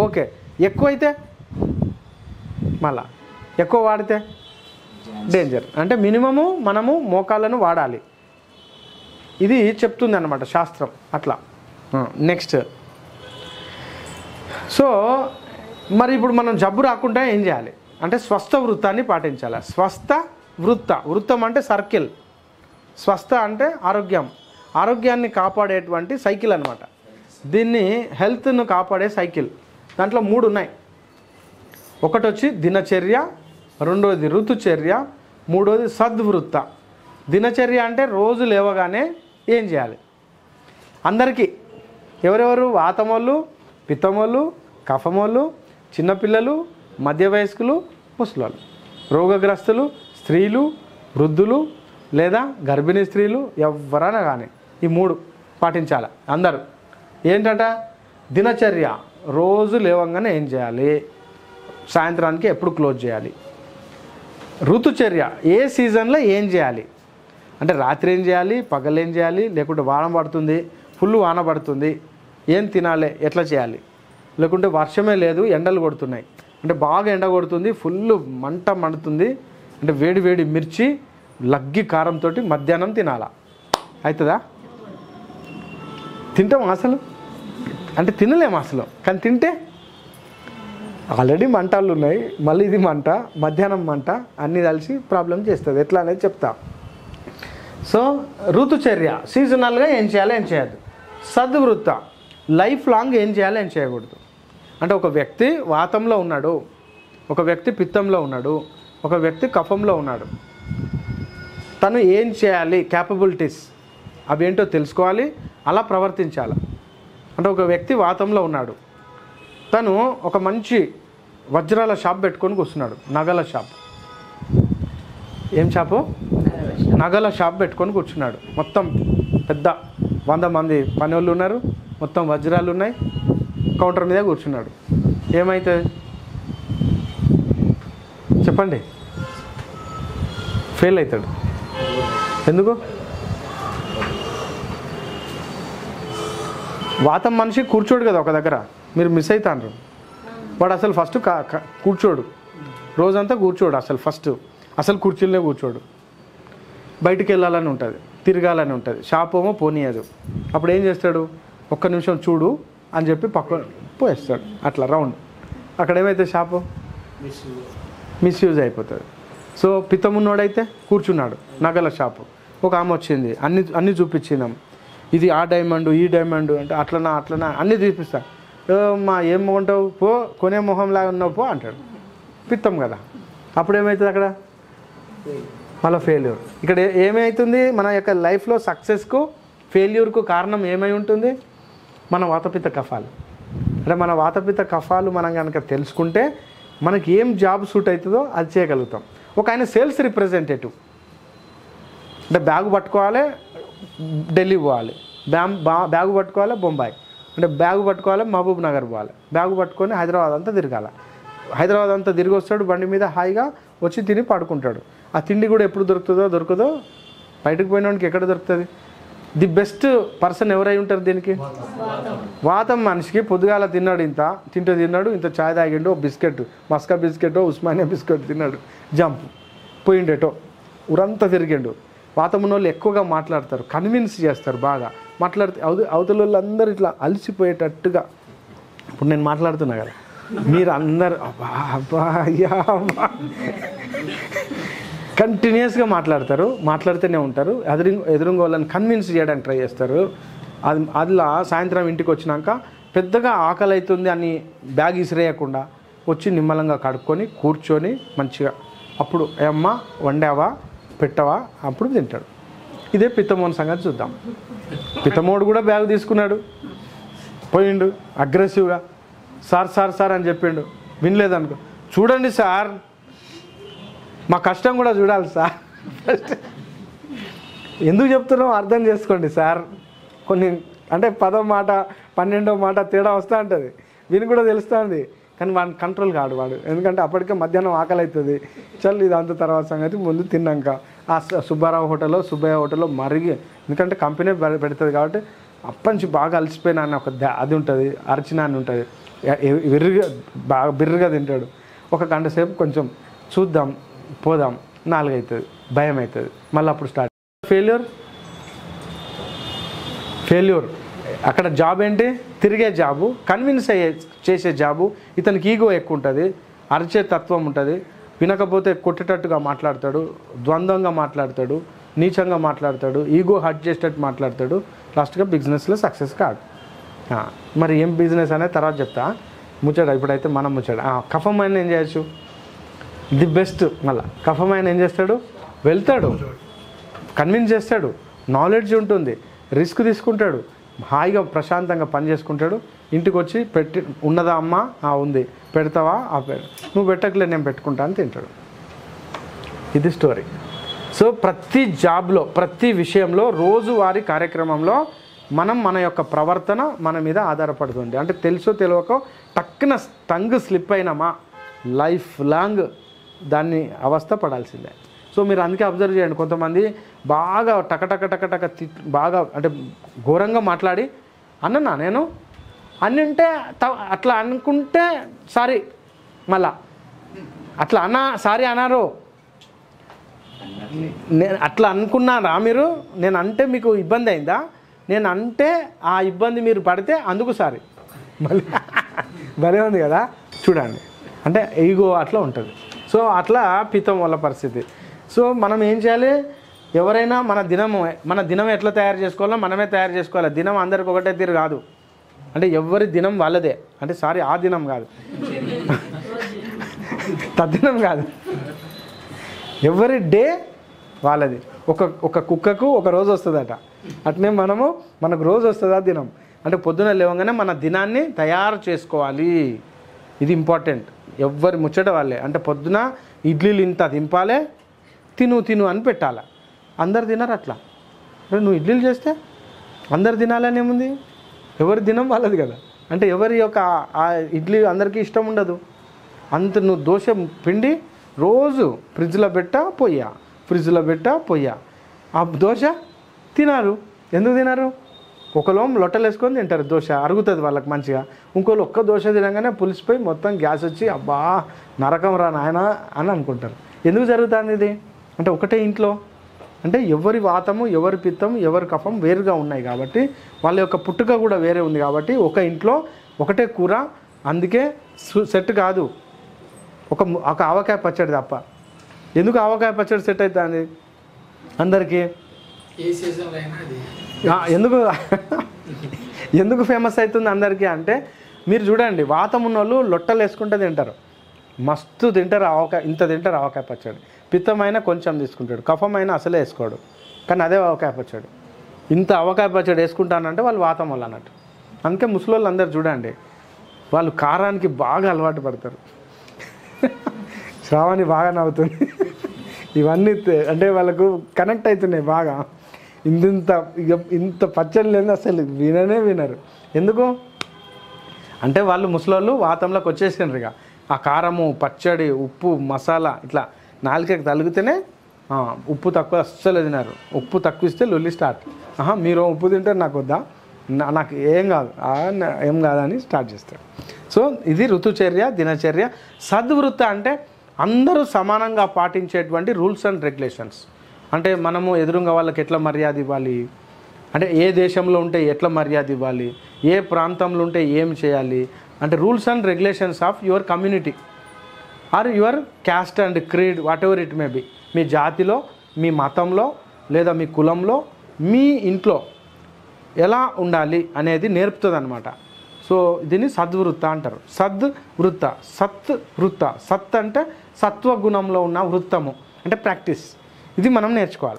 okay ఎక్కువైతే మళ్ళా ఎక్కువ వాడితే డేంజర్ అంటే మినిమము మనము మోకాళ్ళను వాడాలి ఇది చెప్తుంది అనమాట శాస్త్రం అట్లా నెక్స్ట్ సో మరి ఇప్పుడు మనం జబ్బు రాకుండా ఏం చేయాలి అంటే స్వస్థ వృత్తాన్ని పాటించాలి స్వస్థ వృత్త వృత్తం అంటే సర్కిల్ స్వస్థ అంటే ఆరోగ్యం ఆరోగ్యాన్ని కాపాడేటువంటి సైకిల్ అనమాట దీన్ని హెల్త్ను కాపాడే సైకిల్ దాంట్లో మూడు ఉన్నాయి ఒకటి వచ్చి దినచర్య రెండోది ఋతుచర్య మూడోది సద్వృత్త దినచర్య అంటే రోజు లేవగానే ఏం చేయాలి అందరికీ ఎవరెవరు వాతమోళ్ళు పిత్తమోళ్ళు కఫమోళ్ళు చిన్నపిల్లలు మధ్య వయస్కులు ముసలోళ్ళు రోగగ్రస్తులు స్త్రీలు వృద్ధులు లేదా గర్భిణీ స్త్రీలు ఎవరైనా కానీ ఈ మూడు పాటించాలి అందరూ ఏంటంట దినచర్య రోజు లేవంగానే ఏం చేయాలి సాయంత్రానికి ఎప్పుడు క్లోజ్ చేయాలి ఋతుచర్య ఏ సీజన్లో ఏం చేయాలి అంటే రాత్రి ఏం చేయాలి పగలు ఏం చేయాలి లేకుంటే వాన పడుతుంది ఫుల్ వాన పడుతుంది ఏం తినాలి ఎట్లా చేయాలి లేకుంటే వర్షమే లేదు ఎండలు కొడుతున్నాయి అంటే బాగా ఎండ కొడుతుంది ఫుల్ మంట మండుతుంది అంటే వేడి వేడి మిర్చి లగ్గి కారంతో మధ్యాహ్నం తినాలా అవుతుందా తింటాం అసలు అంటే తినలేము అసలు కానీ తింటే ఆల్రెడీ మంటలు ఉన్నాయి మళ్ళీ ఇది మంట మధ్యాహ్నం మంట అన్నీ కలిసి ప్రాబ్లం చేస్తుంది ఎట్లా అనేది చెప్తా సో ఋతుచర్య సీజనల్గా ఏం చేయాలి ఏం చేయద్దు సద్వృత్త లైఫ్ లాంగ్ ఏం చేయాలి ఏం చేయకూడదు అంటే ఒక వ్యక్తి వాతంలో ఉన్నాడు ఒక వ్యక్తి పిత్తంలో ఉన్నాడు ఒక వ్యక్తి కఫంలో ఉన్నాడు తను ఏం చేయాలి క్యాపబిలిటీస్ అవి ఏంటో తెలుసుకోవాలి అలా ప్రవర్తించాలి అంటే ఒక వ్యక్తి వాతంలో ఉన్నాడు తను ఒక మంచి వజ్రాల షాప్ పెట్టుకొని కూర్చున్నాడు నగల షాప్ ఏం షాపు నగల షాప్ పెట్టుకొని కూర్చున్నాడు మొత్తం పెద్ద వంద మంది పని వాళ్ళు ఉన్నారు మొత్తం వజ్రాలు ఉన్నాయి కౌంటర్ మీద కూర్చున్నాడు ఏమవుతుంది చెప్పండి ఫెయిల్ అవుతాడు ఎందుకు వాతం మనిషి కూర్చోడు కదా ఒక దగ్గర మీరు మిస్ అవుతాండ్రు వాడు అసలు ఫస్ట్ కా- కా- కూర్చోడు రోజంతా కూర్చోడు అసలు ఫస్ట్ అసలు కుర్చీలోనే కూర్చోడు బయటికి వెళ్ళాలని ఉంటుంది తిరగాలని ఉంటుంది షాప్ ఏమో పోనీయదు అప్పుడు ఏం చేస్తాడు ఒక్క నిమిషం చూడు అని చెప్పి పక్క పోయేస్తాడు అట్లా రౌండ్ అక్కడ ఏమైతే షాపు మిస్యూజ్ అయిపోతుంది సో పిత్తమున్నోడైతే కూర్చున్నాడు నగల షాపు ఒక ఆమె వచ్చింది అన్ని అన్ని చూపించినాం ఇది ఆ డైమండ్ ఈ డైమండ్ అంటే అట్లనా అట్లనా అన్నీ చూపిస్తా "ఏ మా ఏం కొంటావు పో కొనే మొహంలాగా ఉన్నావు పో అంటాడు పిత్తం కదా అప్పుడు ఏమవుతుంది అక్కడ మళ్ళీ ఫెయిల్యూర్ ఇక్కడ ఏ- ఏమవుతుంది మన యొక్క లైఫ్లో సక్సెస్కు ఫెయిల్యూర్కు కారణం ఏమై ఉంటుంది మన వాతపిత్త కఫాలు అంటే మన వాతపిత్త కఫాలు మనం కనుక తెలుసుకుంటే మనకి ఏం జాబ్ సూట్ అవుతుందో అది చేయగలుగుతాం ఒక ఆయన సేల్స్ రిప్రజెంటేటివ్ అంటే బ్యాగ్ పట్టుకోవాలి ఢిల్లీ పోవాలి బ్యామ్ బా బ్యాగ్ పట్టుకోవాలి బొంబాయి అంటే బ్యాగ్ పట్టుకోవాలి మహబూబ్ నగర్ పోవాలి బ్యాగ్ పట్టుకొని హైదరాబాద్ అంతా తిరగాల హైదరాబాద్ అంతా తిరిగి వస్తాడు బండి మీద హాయిగా వచ్చి తిని పడుకుంటాడు ఆ తిండి కూడా ఎప్పుడు దొరుకుతుందో దొరకదో బయటకు పోయినోడికి ఎక్కడ దొరుకుతుంది ది బెస్ట్ పర్సన్ ఎవరై ఉంటారు దీనికి వాతం మనిషికి పొద్దుగాల తిన్నాడు ఇంత తింటూ తిన్నాడు ఇంత చాయ్ తాగిండు ఓ బిస్కెట్ మస్కా బిస్కెట్ ఉస్మానియా బిస్కెట్ తిన్నాడు జంప్ పోయిండేటో ఊరంతా తిరిగిండు వాతం ఉన్న వాళ్ళు ఎక్కువగా మాట్లాడతారు కన్విన్స్ చేస్తారు బాగా మాట్లాడితే అవత అవతల వాళ్ళందరూ ఇట్లా అలసిపోయేటట్టుగా ఇప్పుడు నేను మాట్లాడుతున్నా కదా మీరు అందరు అబ్బా అబ్బా అయ్యా అబ్బా కంటిన్యూస్గా మాట్లాడతారు మాట్లాడుతూనే ఉంటారు ఎదురు ఎదురుంగ వాళ్ళని కన్విన్స్ చేయడానికి ట్రై చేస్తారు అది అదిలా సాయంత్రం ఇంటికి వచ్చినాక పెద్దగా ఆకలి అవుతుంది అని బ్యాగ్ ఇసిరేయకుండా వచ్చి నిమ్మలంగా కడుక్కొని కూర్చొని మంచిగా అప్పుడు అమ్మ వండావా పెట్టవా అప్పుడు తింటాడు ఇదే పిత్తమోని సంగతి చూద్దాం పిత్తమోడు కూడా బ్యాగ్ తీసుకున్నాడు పోయిండు అగ్రెసివ్గా సార్ సార్ సార్ అని చెప్పిండు వినలేదనుకో చూడండి సార్ మా కష్టం కూడా చూడాలి సార్ ఫస్ట్ ఎందుకు చెప్తున్నావు అర్థం చేసుకోండి సార్ కొన్ని అంటే పదో మాట పన్నెండో మాట తేడా వస్తూ ఉంటుంది వీనికి కూడా తెలుస్తుంది కానీ వాడిని కంట్రోల్ కాడు వాడు ఎందుకంటే అప్పటికే మధ్యాహ్నం ఆకలి అవుతుంది చల్ ఇదంతా తర్వాత సంగతి ముందు తిన్నాక ఆ సు- సుబ్బారావు హోటల్లో సుబ్బయ్య హోటల్లో మరిగి ఎందుకంటే కంపెనీ పె- పెడుతుంది కాబట్టి అప్పటి బాగా అలసిపోయినా అని ఒక దా- అది ఉంటుంది అరిచిన అని ఉంటుంది విర్రుగా బాగా బిర్రుగా తింటాడు ఒక గంట సేపు కొంచెం చూద్దాం పోదాం నాలుగు అవుతుంది భయం అవుతుంది మళ్ళీ అప్పుడు స్టార్ట్ ఫెయిల్యూర్ ఫెయిల్యూర్ అక్కడ జాబ్ ఏంటి తిరిగే జాబు కన్విన్స్ అయ్యే చేసే జాబు ఇతనికి ఈగో ఎక్కువ ఉంటుంది అరిచే తత్వం ఉంటుంది వినకపోతే కొట్టేటట్టుగా మాట్లాడతాడు ద్వంద్వంగా మాట్లాడతాడు నీచంగా మాట్లాడతాడు ఈగో హర్ట్ చేసేటట్టు మాట్లాడతాడు లాస్ట్గా బిజినెస్లో సక్సెస్ కాదు ఆ, మరి ఏం బిజినెస్ అనేది తర్వాత చెప్తా ముచ్చట ఇప్పుడైతే మనం ముచ్చట ఆ, కఫం అయిన ఏం చేయొచ్చు ది బెస్ట్ మళ్ళా కఫం ఆయన ఏం చేస్తాడు వెళ్తాడు కన్విన్స్ చేస్తాడు నాలెడ్జ్ ఉంటుంది రిస్క్ తీసుకుంటాడు హాయిగా ప్రశాంతంగా పని చేసుకుంటాడు ఇంటికి వచ్చి పెట్టి ఉన్నదా అమ్మ ఆ ఉంది పెడతావా ఆ పె నువ్వు పెట్టకలే నేను పెట్టుకుంటా అని తింటాడు ఇది స్టోరీ సో ప్రతి జాబ్లో ప్రతి విషయంలో రోజువారీ కార్యక్రమంలో మనం మన యొక్క ప్రవర్తన మన మీద ఆధారపడుతుంది అంటే తెలుసో తెలియకో టక్కున టంగ్ స్లిప్ అయినామా లైఫ్ లాంగ్ దాన్ని అవస్థ పడాల్సిందే సో మీరు అందుకే అబ్జర్వ్ చేయండి కొంతమంది బాగా టక టక టక టక తి- బాగా అంటే ఘోరంగా మాట్లాడి అన్ననా నేను అని అంటే త- అట్లా అనుకుంటే సారీ మళ్ళా అట్లా అన్నా సారీ అన్నారు నేను అట్లా అనుకున్నారా మీరు నేను అంటే మీకు ఇబ్బంది అయిందా నేను అంటే ఆ ఇబ్బంది మీరు పడితే అందుకు సారీ మళ్ళీ భలే ఉంది కదా చూడండి అంటే ఈగో అట్లా ఉంటుంది సో అట్లా పితం వల్ల పరిస్థితి సో మనం ఏం చేయాలి ఎవరైనా మన దినము మన దినం ఎట్లా తయారు చేసుకోవాలో మనమే తయారు చేసుకోవాలి దినం అందరికి ఒకటే తీరు కాదు అంటే ఎవరి దినం వాళ్ళదే అంటే సారీ ఆ దినం కాదు తద్దినం కాదు ఎవరి డే వాళ్ళది ఒక ఒక కుక్కకు ఒక రోజు వస్తుందట అట్నే మనము మనకు రోజు వస్తుందా దినం అంటే పొద్దున లేవగానే మన దినాన్ని తయారు చేసుకోవాలి ఇది ఇంపార్టెంట్ ఎవ్వరి ముచ్చట వాళ్ళే అంటే పొద్దున ఇడ్లీలు ఇంత దింపాలే తిను తిను అని పెట్టాలి అందరు తినరు అట్లా అరే నువ్వు ఇడ్లీలు చేస్తే అందరు తినాలని ఏముంది ఎవరి దినం వాళ్ళది కదా అంటే ఎవరి యొక్క ఆ- ఆ ఇడ్లీ అందరికీ ఇష్టం ఉండదు అంత నువ్వు దోశ పిండి రోజు ఫ్రిడ్జ్లో పెట్టా పొయ్యా ఫ్రిడ్జ్లో పెట్టా పొయ్యా ఆ దోశ తినారు ఎందుకు తినారు ఒకలో లొట్టలు వేసుకొని తింటారు దోశ అరుగుతుంది వాళ్ళకి మంచిగా ఇంకోళ్ళు ఒక్క దోశ తినగానే పులిసిపోయి మొత్తం గ్యాస్ వచ్చి అబ్బా నరకం రా నాయన అని అనుకుంటారు ఎందుకు జరుగుతుంది ఇది అంటే ఒకటే ఇంట్లో అంటే ఎవరి వాతము ఎవరి పిత్తం ఎవరి కఫం వేరుగా ఉన్నాయి కాబట్టి వాళ్ళ యొక్క పుట్టుక కూడా వేరే ఉంది కాబట్టి ఒక ఇంట్లో ఒకటే కూర అందుకే సు- సెట్ కాదు ఒక ము- ఒక ఆవకాయ పచ్చడి తప్ప ఎందుకు ఆవకాయ పచ్చడి సెట్ అవుతుంది అందరికీ ఏ సీజన్లో అయినా అది ఆ, ఎందుకు ఎందుకు ఫేమస్ అవుతుంది అందరికీ అంటే మీరు చూడండి వాతం ఉన్న వాళ్ళు లొట్టలు వేసుకుంటే తింటారు మస్తు తింటారు ఆవకాయ ఇంత తింటారు ఆవకాయ పచ్చడి పిత్తమైన కొంచెం తీసుకుంటాడు కఫమైన అసలే వేసుకోడు కానీ అదే ఆవకాయ పచ్చడి ఇంత ఆవకాయ పచ్చడి వేసుకుంటానంటే వాళ్ళు వాతం వాళ్ళు అన్నట్టు అందుకే ముసలోళ్ళు అందరు చూడండి వాళ్ళు కారానికి బాగా అలవాటు పడతారు శ్రావణి బాగా నవ్వుతుంది ఇవన్నీ తె- అంటే వాళ్ళకు కనెక్ట్ అవుతున్నాయి బాగా ఇంత ఇక ఇంత పచ్చడి లేదు అసలు విననే వినరు ఎందుకు అంటే వాళ్ళు ముసలోళ్ళు వాతంలోకి వచ్చేసిండ్రు ఇక ఆ కారము పచ్చడి ఉప్పు మసాలా ఇట్లా నాలుకకి తలిగితేనే ఆ, ఉప్పు తక్కువ అస్సలు తినారు ఉప్పు తక్కువ ఇస్తే లొల్లి స్టార్ట్ ఆహా మీరు ఉప్పు తింటే నాకు వద్దా నా- నాకు ఏం కాదు ఆ, నా- ఏం కాదని స్టార్ట్ చేస్తారు సో ఇది ఋతుచర్య దినచర్య సద్వృత్త అంటే అందరూ సమానంగా పాటించేటువంటి రూల్స్ అండ్ రెగ్యులేషన్స్ అంటే మనము ఎదురుగా వాళ్ళకి ఎట్లా మర్యాద ఇవ్వాలి అంటే ఏ దేశంలో ఉంటే ఎట్లా మర్యాద ఇవ్వాలి ఏ ప్రాంతంలో ఉంటే ఏం చేయాలి అంటే rules and regulations of your community or your caste and creed whatever it may be మీ జాతిలో మీ మతంలో లేదా మీ కులంలో మీ ఇంట్లో ఎలా ఉండాలి అనేది నేర్పుతుంది అనమాట సో దీన్ని సద్వృత్త అంటారు సద్ వృత్త సత్ వృత్త సత్ అంటే సత్వగుణంలో ఉన్న వృత్తము అంటే ప్రాక్టీస్ ఇది మనం నేర్చుకోవాలి